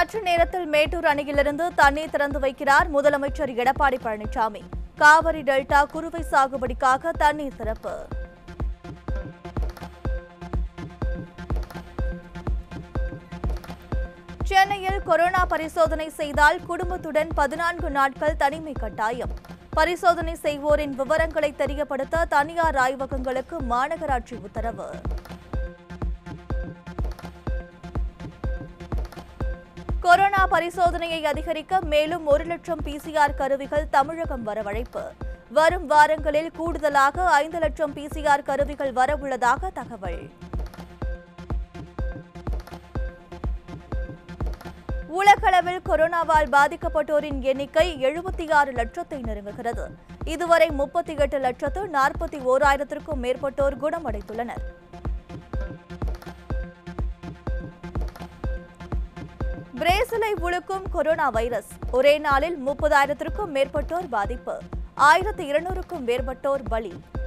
சற்று நேரத்தில் மேட்டூர் அணையிலிருந்து தண்ணீர் திறந்து வைக்கிறார் முதலமைச்சர் எடப்பாடி பழனிசாமி காவிரி டெல்டா குறுவை சாகுபடிக்காக தண்ணீர் திறப்பு சென்னையில் கொரோனா பரிசோதனை செய்தால் குடும்பத்துடன் பதினான்கு நாட்கள் தனிமை கட்டாயம் பரிசோதனை செய்வோரின் விவரங்களை தெரியப்படுத்த தனியார் ஆய்வகங்களுக்கு மாநகராட்சி உத்தரவு கொரோனா பரிசோதனையை அதிகரிக்க மேலும் ஒரு லட்சம் பிசிஆர் கருவிகள் தமிழகம் வரவழைப்பு வரும் வாரங்களில் கூடுதலாக ஐந்து லட்சம் பிசிஆர் கருவிகள் வரவுள்ளதாக தகவல் உலகளவில் கொரோனாவால் பாதிக்கப்பட்டோரின் எண்ணிக்கை எழுபத்தி ஆறு லட்சத்தை நெருங்குகிறது இதுவரை முப்பத்தி எட்டு லட்சத்து நாற்பத்தி ஓராயிரத்திற்கும் மேற்பட்டோர் குணமடைந்துள்ளனர் பிரேசிலை உழுக்கும் கொரோனா வைரஸ் ஒரே நாளில் முப்பதாயிரத்திற்கும் மேற்பட்டோர் பாதிப்பு ஆயிரத்து இருநூறுக்கும் மேற்பட்டோர் பலி